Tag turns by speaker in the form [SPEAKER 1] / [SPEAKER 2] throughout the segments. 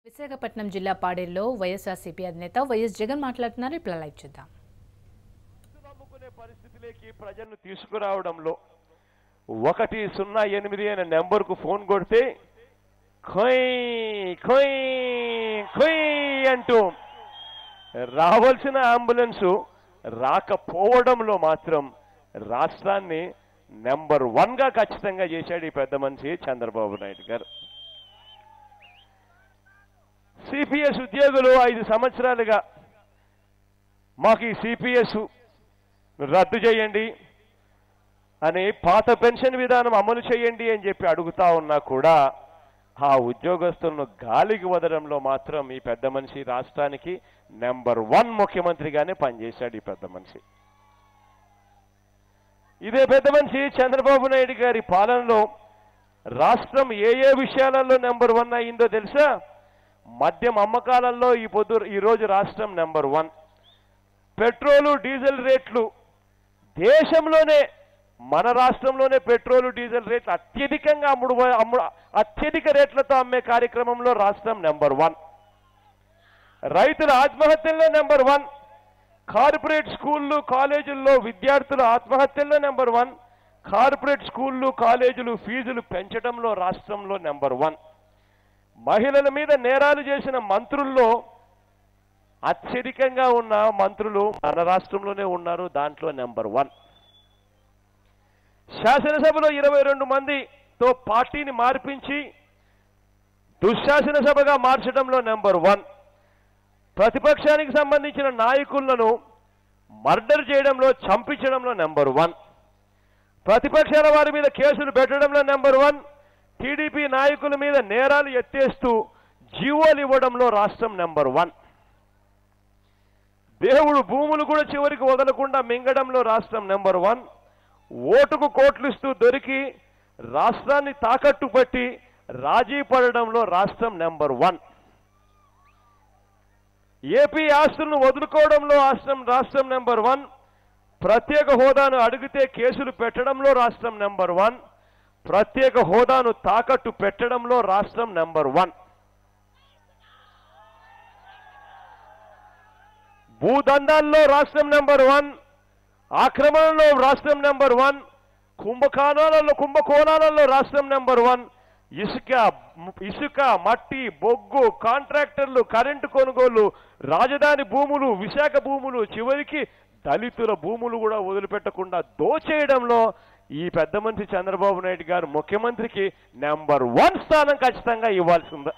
[SPEAKER 1] విశాఖపట్నం జిల్లా పాడేరులో వైఎస్ఆర్సీపీ అధినేత వైఎస్ జగన్ మాట్లాడుతున్నారు ఇప్పుడు లైవ్ చూద్దాం
[SPEAKER 2] నమ్ముకునే పరిస్థితిలోకి ప్రజలను తీసుకురావడంలో ఒకటి సున్నా ఎనిమిది అనే నెంబర్కు ఫోన్ కొడితే ఖొయ్ ఖొయ్ ఖొయ్ అంటూ రావాల్సిన అంబులెన్సు రాకపోవడంలో మాత్రం రాష్ట్రాన్ని నెంబర్ వన్ గా ఖచ్చితంగా చేశాడు ఈ పెద్ద మనిషి చంద్రబాబు నాయుడు గారు సిపిఎస్ ఉద్యోగులు ఐదు సంవత్సరాలుగా మాకు ఈ సిపిఎస్ రద్దు చేయండి అని పాత పెన్షన్ విధానం అమలు చేయండి అని చెప్పి అడుగుతా ఉన్నా కూడా ఆ ఉద్యోగస్తులను గాలికి వదలంలో మాత్రం ఈ పెద్ద మనిషి రాష్ట్రానికి నెంబర్ వన్ ముఖ్యమంత్రిగానే పనిచేశాడు ఈ పెద్ద మనిషి ఇదే పెద్ద మనిషి చంద్రబాబు నాయుడు గారి పాలనలో రాష్ట్రం ఏ ఏ విషయాలలో నెంబర్ వన్ అయిందో తెలుసా మద్యం అమ్మకాలలో ఈ పొద్దు ఈ రోజు రాష్ట్రం నెంబర్ వన్ పెట్రోలు డీజిల్ రేట్లు దేశంలోనే మన రాష్ట్రంలోనే పెట్రోలు డీజిల్ రేట్లు అత్యధికంగా అమ్ముడు అమ్ముడు అత్యధిక రేట్లతో అమ్మే కార్యక్రమంలో రాష్ట్రం నెంబర్ వన్ రైతుల ఆత్మహత్యల్లో నెంబర్ వన్ కార్పొరేట్ స్కూళ్ళు కాలేజీల్లో విద్యార్థుల ఆత్మహత్యల్లో నెంబర్ వన్ కార్పొరేట్ స్కూళ్ళు కాలేజీలు ఫీజులు పెంచడంలో రాష్ట్రంలో నెంబర్ వన్ మహిళల మీద నేరాలు చేసిన మంత్రుల్లో అత్యధికంగా ఉన్న మంత్రులు మన రాష్ట్రంలోనే ఉన్నారు దాంట్లో నెంబర్ వన్ శాసనసభలో ఇరవై రెండు మందితో పార్టీని మార్పించి దుశ్శాసన సభగా మార్చడంలో నెంబర్ వన్ ప్రతిపక్షానికి సంబంధించిన నాయకులను మర్డర్ చేయడంలో చంపించడంలో నెంబర్ వన్ ప్రతిపక్షాల వారి మీద కేసులు పెట్టడంలో నెంబర్ వన్ టీడీపీ నాయకుల మీద నేరాలు ఎత్తేస్తూ జీవోలు ఇవ్వడంలో రాష్ట్రం నెంబర్ వన్ దేవుడు భూములు కూడా చివరికి వదలకుండా మింగడంలో రాష్ట్రం నెంబర్ వన్ ఓటుకు కోట్లిస్తూ దొరికి రాష్ట్రాన్ని తాకట్టు పట్టి రాజీ పడడంలో రాష్ట్రం నెంబర్ వన్ ఏపీ ఆస్తులను వదులుకోవడంలో రాష్ట్రం రాష్ట్రం నెంబర్ వన్ ప్రత్యేక హోదాను అడిగితే కేసులు పెట్టడంలో రాష్ట్రం నెంబర్ వన్ ప్రత్యేక హోదాను తాకట్టు పెట్టడంలో రాష్ట్రం నెంబర్ వన్ భూదందాల్లో రాష్ట్రం నెంబర్ వన్ ఆక్రమణలో రాష్ట్రం నెంబర్ వన్ కుంభకోణాలలో కుంభకోణాలలో రాష్ట్రం నెంబర్ వన్ ఇసుక ఇసుక మట్టి బొగ్గు కాంట్రాక్టర్లు కరెంటు కొనుగోలు రాజధాని భూములు విశాఖ భూములు చివరికి దళితుల భూములు కూడా వదిలిపెట్టకుండా దోచేయడంలో ఈ పెద్ద మనిషి చంద్రబాబు నాయుడు గారు ముఖ్యమంత్రికి నెంబర్ వన్ స్థానం ఖచ్చితంగా ఇవ్వాల్సిందే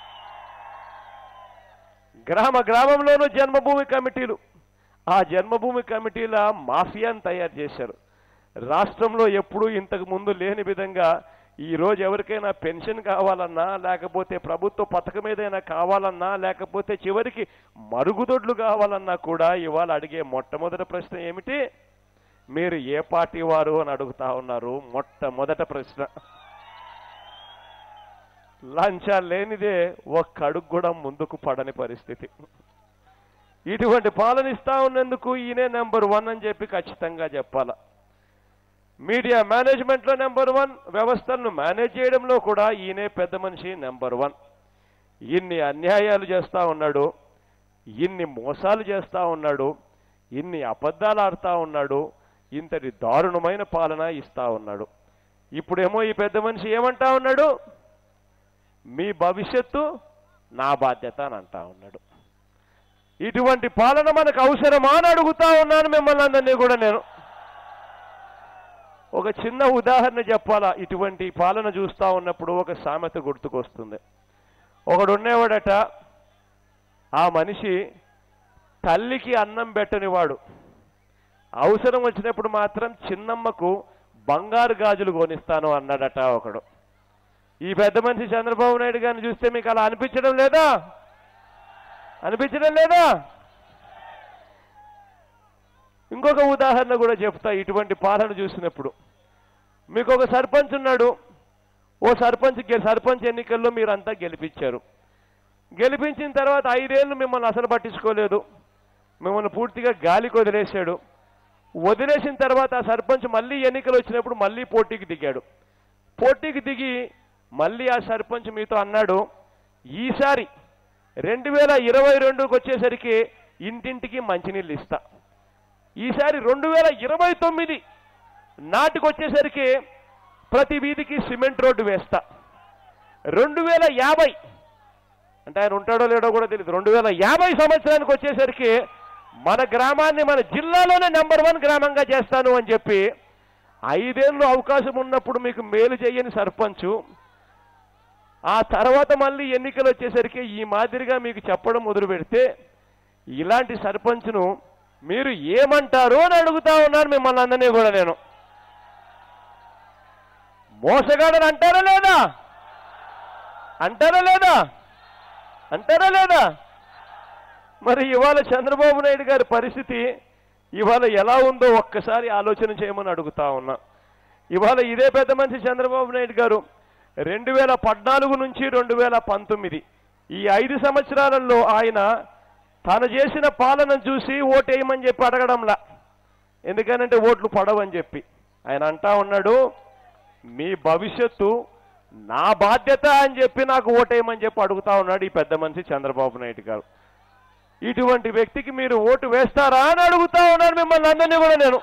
[SPEAKER 2] గ్రామ గ్రామంలోనూ జన్మభూమి కమిటీలు ఆ జన్మభూమి కమిటీల మాఫియాను తయారు చేశారు రాష్ట్రంలో ఎప్పుడూ ఇంతకు ముందు లేని విధంగా ఈ రోజు ఎవరికైనా పెన్షన్ కావాలన్నా లేకపోతే ప్రభుత్వ పథకం ఏదైనా కావాలన్నా లేకపోతే చివరికి మరుగుదొడ్లు కావాలన్నా కూడా ఇవాళ అడిగే మొట్టమొదటి ప్రశ్న ఏమిటి మీరు ఏ పార్టీ వారు అని అడుగుతా ఉన్నారు మొట్టమొదట ప్రశ్న లంచాలు లేనిదే ఒక్క అడుగు కూడా ముందుకు పడని పరిస్థితి ఇటువంటి పాలన ఇస్తా ఉన్నందుకు ఈయనే నెంబర్ వన్ అని చెప్పి ఖచ్చితంగా చెప్పాలా మీడియా మేనేజ్మెంట్లో నెంబర్ వన్ వ్యవస్థలను మేనేజ్ చేయడంలో కూడా ఈయనే పెద్ద మనిషి నెంబర్ వన్ ఇన్ని అన్యాయాలు చేస్తా ఉన్నాడు ఇన్ని మోసాలు చేస్తా ఉన్నాడు ఇన్ని అబద్ధాలు ఆడుతా ఉన్నాడు ఇంతటి దారుణమైన పాలన ఇస్తా ఉన్నాడు ఇప్పుడేమో ఈ పెద్ద మనిషి ఏమంటా ఉన్నాడు మీ భవిష్యత్తు నా బాధ్యత అని అంటా ఉన్నాడు ఇటువంటి పాలన మనకు అవసరమా అని అడుగుతా ఉన్నాను మిమ్మల్ని అందరినీ కూడా నేను ఒక చిన్న ఉదాహరణ చెప్పాలా ఇటువంటి పాలన చూస్తా ఉన్నప్పుడు ఒక సామెత గుర్తుకొస్తుంది ఒకడు ఉండేవాడట ఆ మనిషి తల్లికి అన్నం పెట్టనివాడు అవసరం వచ్చినప్పుడు మాత్రం చిన్నమ్మకు బంగారు గాజులు కొనిస్తాను అన్నాడట ఒకడు ఈ పెద్ద మనిషి చంద్రబాబు నాయుడు గారిని చూస్తే మీకు అలా అనిపించడం లేదా అనిపించడం లేదా ఇంకొక ఉదాహరణ కూడా చెప్తా ఇటువంటి పాలన చూసినప్పుడు మీకు ఒక సర్పంచ్ ఉన్నాడు ఓ సర్పంచ్ గె- సర్పంచ్ ఎన్నికల్లో మీరంతా గెలిపించారు గెలిపించిన తర్వాత ఐదేళ్లు మిమ్మల్ని అసలు పట్టించుకోలేదు మిమ్మల్ని పూర్తిగా గాలికి వదిలేశాడు వదిలేసిన తర్వాత ఆ సర్పంచ్ మళ్ళీ ఎన్నికలు వచ్చినప్పుడు మళ్ళీ పోటీకి దిగాడు పోటీకి దిగి మళ్ళీ ఆ సర్పంచ్ మీతో అన్నాడు ఈసారి రెండు వేల ఇరవై రెండుకి వచ్చేసరికి ఇంటింటికి మంచినీళ్ళు ఇస్తా ఈసారి రెండు వేల ఇరవై తొమ్మిది నాటికి వచ్చేసరికి ప్రతి వీధికి సిమెంట్ రోడ్డు వేస్తా రెండు వేల యాభై అంటే ఆయన ఉంటాడో లేడో కూడా తెలియదు రెండు వేల యాభై సంవత్సరానికి వచ్చేసరికి మన గ్రామాన్ని మన జిల్లాలోనే నెంబర్ వన్ గ్రామంగా చేస్తాను అని చెప్పి ఐదేళ్ళు అవకాశం ఉన్నప్పుడు మీకు మేలు చేయని సర్పంచు ఆ తర్వాత మళ్ళీ ఎన్నికలు వచ్చేసరికి ఈ మాదిరిగా మీకు చెప్పడం మొదలు పెడితే ఇలాంటి సర్పంచ్ను మీరు ఏమంటారు అని అడుగుతా ఉన్నాను మిమ్మల్ని అందరినీ కూడా నేను మోసగాడని అంటారా లేదా అంటారా లేదా అంటారా లేదా మరి ఇవాళ చంద్రబాబు నాయుడు గారి పరిస్థితి ఇవాళ ఎలా ఉందో ఒక్కసారి ఆలోచన చేయమని అడుగుతా ఉన్నా ఇవాళ ఇదే పెద్ద మనిషి చంద్రబాబు నాయుడు గారు రెండు వేల పద్నాలుగు నుంచి రెండు వేల పంతొమ్మిది ఈ ఐదు సంవత్సరాలలో ఆయన తాను చేసిన పాలన చూసి ఓటేయమని చెప్పి అడగడంలా ఎందుకనంటే ఓట్లు పడవని చెప్పి ఆయన అంటా ఉన్నాడు మీ భవిష్యత్తు నా బాధ్యత అని చెప్పి నాకు ఓటేయమని చెప్పి అడుగుతా ఉన్నాడు ఈ పెద్ద మనిషి చంద్రబాబు నాయుడు గారు ఇటువంటి వ్యక్తికి మీరు ఓటు వేస్తారా అని అడుగుతా ఉన్నాను మిమ్మల్ని అందరినీ కూడా నేను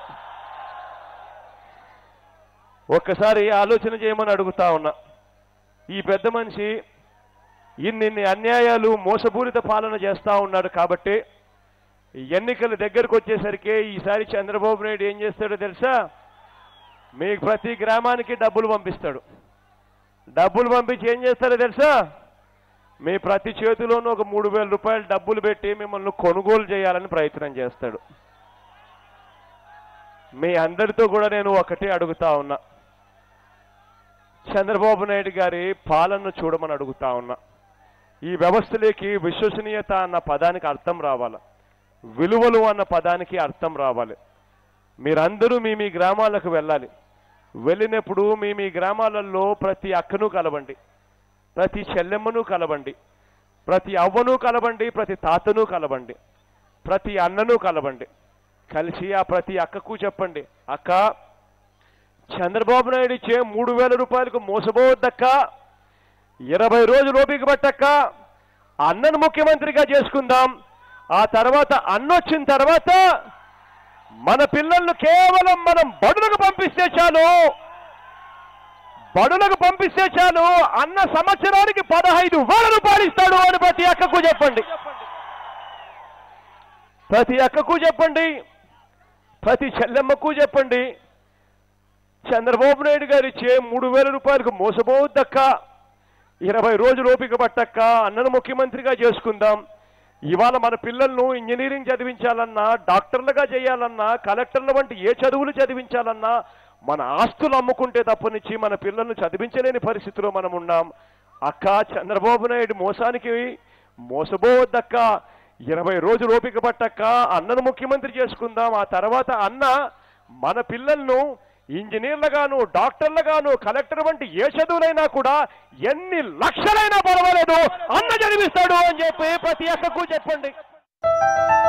[SPEAKER 2] ఒక్కసారి ఆలోచన చేయమని అడుగుతా ఉన్నా ఈ పెద్ద మనిషి ఇన్నిన్ని అన్యాయాలు మోసపూరిత పాలన చేస్తా ఉన్నాడు కాబట్టి ఎన్నికల దగ్గరకు వచ్చేసరికి ఈసారి చంద్రబాబు నాయుడు ఏం చేస్తాడో తెలుసా మీకు ప్రతి గ్రామానికి డబ్బులు పంపిస్తాడు డబ్బులు పంపించి ఏం చేస్తాడో తెలుసా మీ ప్రతి చేతిలోనూ ఒక మూడు వేల రూపాయలు డబ్బులు పెట్టి మిమ్మల్ని కొనుగోలు చేయాలని ప్రయత్నం చేస్తాడు మీ అందరితో కూడా నేను ఒకటే అడుగుతా ఉన్నా చంద్రబాబు నాయుడు గారి పాలనను చూడమని అడుగుతా ఉన్నా ఈ వ్యవస్థలోకి విశ్వసనీయత అన్న పదానికి అర్థం రావాలి విలువలు అన్న పదానికి అర్థం రావాలి మీరందరూ మీ మీ గ్రామాలకు వెళ్ళాలి వెళ్ళినప్పుడు మీ మీ గ్రామాలలో ప్రతి అక్కను కలవండి ప్రతి చెల్లెమ్మను కలవండి ప్రతి అవ్వను కలవండి ప్రతి తాతను కలవండి ప్రతి అన్నను కలవండి కలిసి ఆ ప్రతి అక్కకు చెప్పండి అక్క చంద్రబాబు నాయుడు ఇచ్చే మూడు వేల రూపాయలకు మోసపోవద్దక్క ఇరవై రోజులు ఓపిక పట్టక్క అన్నను ముఖ్యమంత్రిగా చేసుకుందాం ఆ తర్వాత అన్న వచ్చిన తర్వాత మన పిల్లలను కేవలం మనం బడులకు పంపిస్తే చాలు బడులకు పంపిస్తే చాలు అన్న సంవత్సరానికి పదహైదు వేల రూపాయలు ఇస్తాడు అని ప్రతి అక్కకు చెప్పండి ప్రతి అక్కకు చెప్పండి ప్రతి చెల్లెమ్మకు చెప్పండి చంద్రబాబు నాయుడు గారు ఇచ్చే మూడు వేల రూపాయలకు మోసపోవద్దక్క ఇరవై రోజులు ఓపిక పట్టక్క అన్నను ముఖ్యమంత్రిగా చేసుకుందాం ఇవాళ మన పిల్లలను ఇంజనీరింగ్ చదివించాలన్నా డాక్టర్లుగా చేయాలన్నా కలెక్టర్ల వంటి ఏ చదువులు చదివించాలన్నా మన ఆస్తులు అమ్ముకుంటే తప్పనిచ్చి మన పిల్లల్ని చదివించలేని పరిస్థితిలో మనం ఉన్నాం అక్క చంద్రబాబు నాయుడు మోసానికి మోసపోవద్దక్క ఇరవై రోజులు ఓపిక పట్టక్క అన్నను ముఖ్యమంత్రి చేసుకుందాం ఆ తర్వాత అన్న మన పిల్లలను ఇంజనీర్లుగాను డాక్టర్లుగాను కలెక్టర్ వంటి ఏ చదువులైనా కూడా ఎన్ని లక్షలైనా పర్వాలేదు అన్న చదివిస్తాడు అని చెప్పి ప్రతి అక్కకు చెప్పండి